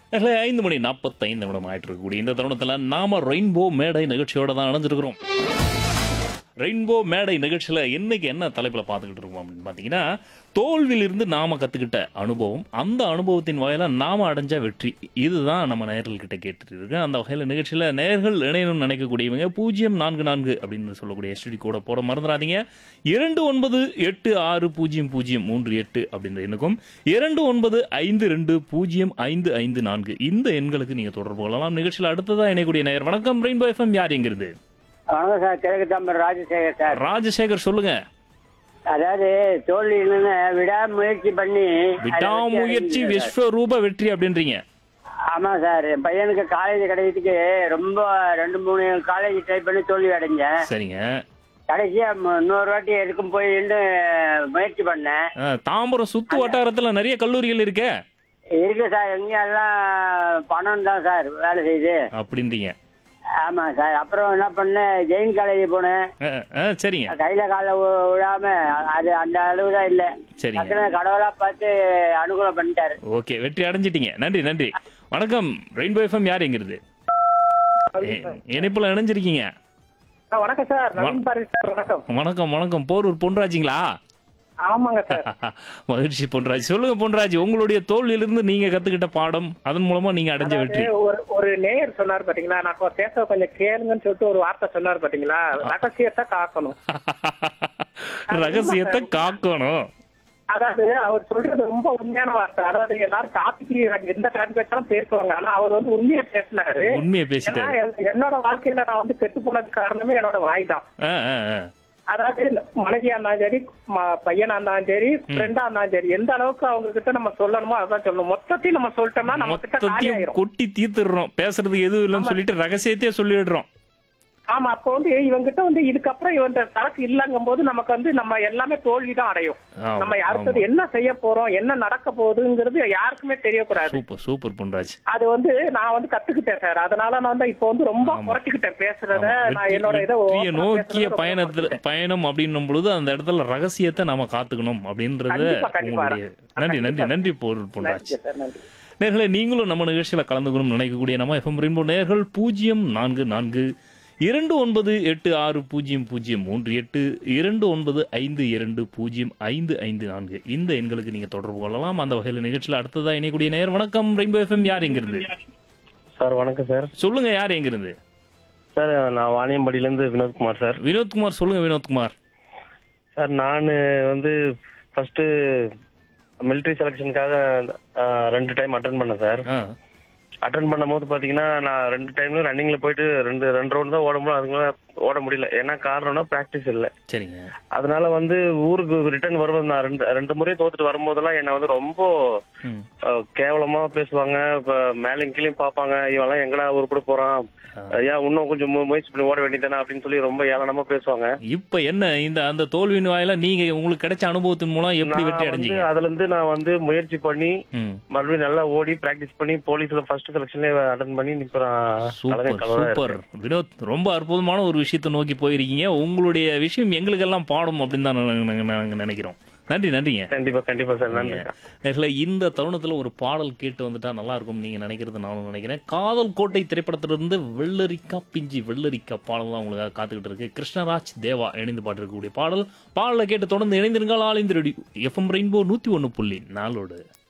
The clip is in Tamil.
அதில் ஐந்து மணி நாற்பத்தைந்து நிமிடம் ஆயிட்டு இருக்கக்கூடிய இந்த தருணத்தில் நாம ரெயின்போ மேடை நிகழ்ச்சியோட தான் அணைஞ்சிருக்கிறோம் ரெயின்போ மேடை நிகழ்ச்சியில் இன்னைக்கு என்ன தலைப்பில் பார்த்துக்கிட்டு இருக்கோம் அப்படின்னு பார்த்தீங்கன்னா தோல்வியிலிருந்து நாம கற்றுக்கிட்ட அனுபவம் அந்த அனுபவத்தின் வாயில நாம அடைஞ்ச வெற்றி இதுதான் நம்ம நேயர்கள்கிட்ட கேட்டுட்டு இருக்கு அந்த வகையில் நிகழ்ச்சியில் நேயர்கள் இணையணும்னு நினைக்கக்கூடியவங்க பூஜ்ஜியம் நான்கு நான்கு அப்படின்னு சொல்லக்கூடிய எஸ்டி கூட போட மறந்துடாதீங்க இரண்டு ஒன்பது எட்டு ஆறு பூஜ்ஜியம் பூஜ்ஜியம் மூன்று எட்டு அப்படின்ற எண்ணுக்கும் இரண்டு ஒன்பது ஐந்து ரெண்டு பூஜ்ஜியம் ஐந்து ஐந்து நான்கு இந்த எண்களுக்கு நீங்கள் தொடர்பு கொள்ளலாம் நிகழ்ச்சியில் அடுத்ததாக இணையக்கூடிய நேயர் வணக்கம் ரெயின்போ எஃப்எம் யார் எங்கிருந்து வணக்கம் சார் கிழக்கு தாம்பரம் ராஜசேகர் சார் ராஜசேகர் சொல்லுங்க அதாவது தோல்வியிலிருந்து விடாமுயற்சி பண்ணி விடாமுயற்சி விஸ்வரூப வெற்றி அப்படின்றீங்க ஆமா சார் என் பையனுக்கு காலேஜ் கிடைக்கிறதுக்கு ரொம்ப ரெண்டு மூணு காலேஜ் ட்ரை பண்ணி தோல்வி அடைஞ்சேன் சரிங்க கடைசியா ம- இன்னொரு வாட்டி எதுக்கும் போய் நின்று முயற்சி பண்ணேன் ஆ, தாம்பரம் சுத்து வட்டாரத்துல நிறைய கல்லூரிகள் இருக்கே இருக்கு சார் எங்க எல்லாம் பணம் தான் சார் வேலை செய்யுது அப்படின்றீங்க ஆமா சார் அப்புறம் என்ன பண்ணேன் ஜெயின் காலேஜ் போனேன் ஆ, ஆ, சரிங்க கையில கால விடாம அது அந்த அளவு தான் இல்ல சரிங்க டக்குனு கடவுளா பார்த்து அனுகூலம் பண்ணிட்டாரு ஓகே வெற்றி அடைஞ்சிட்டீங்க நன்றி நன்றி வணக்கம் ரெயின்போ எஃப்எம் யார் எங்கிறது இணைப்புல இணைஞ்சிருக்கீங்க ஆ, வணக்கம் சார் நவீன் பாரதி சார் வணக்கம் வணக்கம் வணக்கம் போரூர் பொன்ராஜிங்களா ஆமாங்க சார் மகிழ்ச்சி பொன்ராஜ் சொல்லுங்க பொன்ராஜ் உங்களுடைய தோல்வியிலிருந்து நீங்க கத்துக்கிட்ட பாடம் அதன் மூலமா நீங்க அடைஞ்ச வெற்றி அதாவது ஒரு ஒரு நேயர் சொன்னார் பாத்தீங்களா நான் கொ- பேச கொஞ்சம் கேளுங்கன்னு சொல்லிட்டு ஒரு வார்த்தை சொன்னார் பாத்தீங்களா ரகசியத்தை காக்கணும் ரகசியத்தை காக்கணும் அதாவது அவர் சொல்றது ரொம்ப உண்மையான வார்த்தை அதாவது எல்லாரும் டாபிக் எந்த டாபிக் வச்சாலும் பேசுவாங்க ஆனா அவர் வந்து உண்மையை பேசினாரு உண்மையை ஏன்னா பேசிட்டாரு என்- என்னோட வாழ்க்கையில நான் வந்து கெட்டு போனதுக்கு காரணமே என்னோட வாய் தான் ஆ, ஆ, ஆ. அதாவது மனைவியா இருந்தாலும் சரி ம- பையனா இருந்தாலும் சரி ஃப்ரெண்டா இருந்தாலும் சரி எந்த அளவுக்கு அவங்க கிட்ட நம்ம சொல்லணுமோ அதான் சொல்லணும் மொத்தத்தையும் நம்ம சொல்லிட்டோம்னா நம்ம கிட்ட காலி மொத்தத்தையும் ஆயிரும் கொட்டி தீர்த்துடுறோம் பேசுறதுக்கு எதுவும் இல்லைன்னு சொல்லிட்டு ரகசியத்தையே சொல்லிடுறோம் ஆமா அப்போ வந்து இவங்கிட்ட வந்து இதுக்கப்புறம் இவன் சரக்கு இல்லங்கும் போது நமக்கு வந்து நம்ம எல்லாமே தோல்விதான் அடையும் ஆமா, நம்ம அடுத்தது ஆமா. என்ன செய்ய போறோம் என்ன நடக்க போகுதுங்கிறது யாருக்குமே தெரியக்கூடாது சூப்பர் சூப்பர் பொன்ராஜ் அது வந்து நான் வந்து கத்துக்கிட்டேன் சார் அதனால நான் வந்து இப்போ வந்து ரொம்ப ஆமா. குறைச்சிக்கிட்டேன் பேசுறத ஆமா. நான் என்னோட இதை வெற்றியை open ஆ நோக்கிய பேசுறத ரொம்ப பயணத்துல குறைச்சிக்கிட்டேன். பயணம் அப்படின்னும் பொழுது அந்த இடத்துல ரகசியத்தை நாம காத்துக்கணும் அப்படின்றத கண்டிப்பா, கண்டிப்பா. உங்களுடைய நன்றி நன்றி கண்டிப்பா. நன்றி பொருள் பொன்ராஜ் நன்றி சார் நன்றி நேர்களே நீங்களும் நம்ம நிகழ்ச்சியில கலந்துக்கணும்னு நினைக்கக்கூடிய நம்ம எஃப்எம் ரெயின்போ நேர்கள் பூஜ்ஜியம் நான்கு நான்கு இரண்டு ஒன்பது எட்டு ஆறு பூஜ்ஜியம் பூஜ்ஜியம் மூன்று எட்டு இரண்டு ஒன்பது ஐந்து இரண்டு பூஜ்ஜியம் ஐந்து ஐந்து நான்கு இந்த எண்களுக்கு நீங்க தொடர்பு கொள்ளலாம் அந்த வகையில் நிகழ்ச்சியில் அடுத்ததா இணையக்கூடிய நேர் வணக்கம் ரெயின்போ எஃப்எம் யார் எங்கிருந்து சார் வணக்கம் சார் சொல்லுங்க யார் எங்கிருந்து சார் நான் வாணியம்பாடியிலேருந்து வினோத்குமார் சார் வினோத்குமார் சொல்லுங்க வினோத்குமார் சார் நான் வந்து ஃபர்ஸ்ட்டு மிலிட்ரி செலெக்ஷனுக்காக ரெண்டு டைம் அட்டன் பண்ணேன் சார் ஆ அட்டன் பண்ணும்போது பார்த்தீங்கன்னா நான் ரெண்டு டைம்ல ரன்னிங்கில் போயிட்டு ரெண்டு ரெண்டு ரவுண்ட் தான் ஓட முடியும் அதுக்கு மேலே ஓட முடியல ஏன்னா காரணம்னா ப்ராக்டிஸ் இல்லை சரிங்க அதனால வந்து ஊருக்கு ரிட்டர்ன் வரும்போது நான் ரெண்டு ரெண்டு முறையும் தோத்துட்டு வரும்போதெல்லாம் என்னை வந்து ரொம்ப ம். அஹ், கேவலமா பேசுவாங்க இப்போ மேலும் கீழேயும் பார்ப்பாங்க இவெல்லாம் எங்கடா உருப்பட போறான் ஏன் இன்னும் கொஞ்சம் மு- முயற்சி பண்ணி ஓட வேண்டியதானே அப்படின்னு சொல்லி ரொம்ப ஏளனமா பேசுவாங்க இப்ப என்ன இந்த அந்த தோல்வியின் வாயில நீங்க உங்களுக்கு கிடைச்ச அனுபவத்தின் மூலம் எப்படி நான் வெற்றி வந்து அடைஞ்சீங்க அதுல இருந்து நான் வந்து முயற்சி பண்ணி ம். மறுபடியும் நல்லா ஓடி பிராக்டிஸ் பண்ணி போலீஸ்ல ஃபர்ஸ்ட் செலக்ஷன்ல அட்டன் பண்ணி இப்ப நான் தலைமை சூப்பர் கலவரா சூப்பர் இருக்கேன். வினோத் ரொம்ப அற்புதமான ஒரு விஷயத்தை நோக்கி போயிருக்கீங்க உங்களுடைய விஷயம் எங்களுக்கெல்லாம் பாடும் அப்படின்னு தான் நாங்க- நாங்க- நாங்க நினைக்கிறோம் நன்றி நன்றிங்க கண்டிப்பா கண்டிப்பா சார் நன்றி நேர்களே, இந்த தருணத்துல ஒரு பாடல் கேட்டு வந்துட்டா நல்லா இருக்கும் நீங்க நினைக்கிறது நானும் நினைக்கிறேன் காதல் கோட்டை திரைப்படத்திலிருந்து வெள்ளரிக்கா பிஞ்சி வெள்ளரிக்கா பாடல் தான் உங்களுக்காக காத்துக்கிட்டு இருக்கு கிருஷ்ணராஜ் தேவா இணைந்து பாட்டிருக்கக்கூடிய பாடல் பாடலை கேட்டு தொடர்ந்து இணைந்திருங்கள் ஆல் இந்த ரெடி எஃப்எம் ரெயின்போ நூத்தி ஒன்னு புள்ளி நாளோடு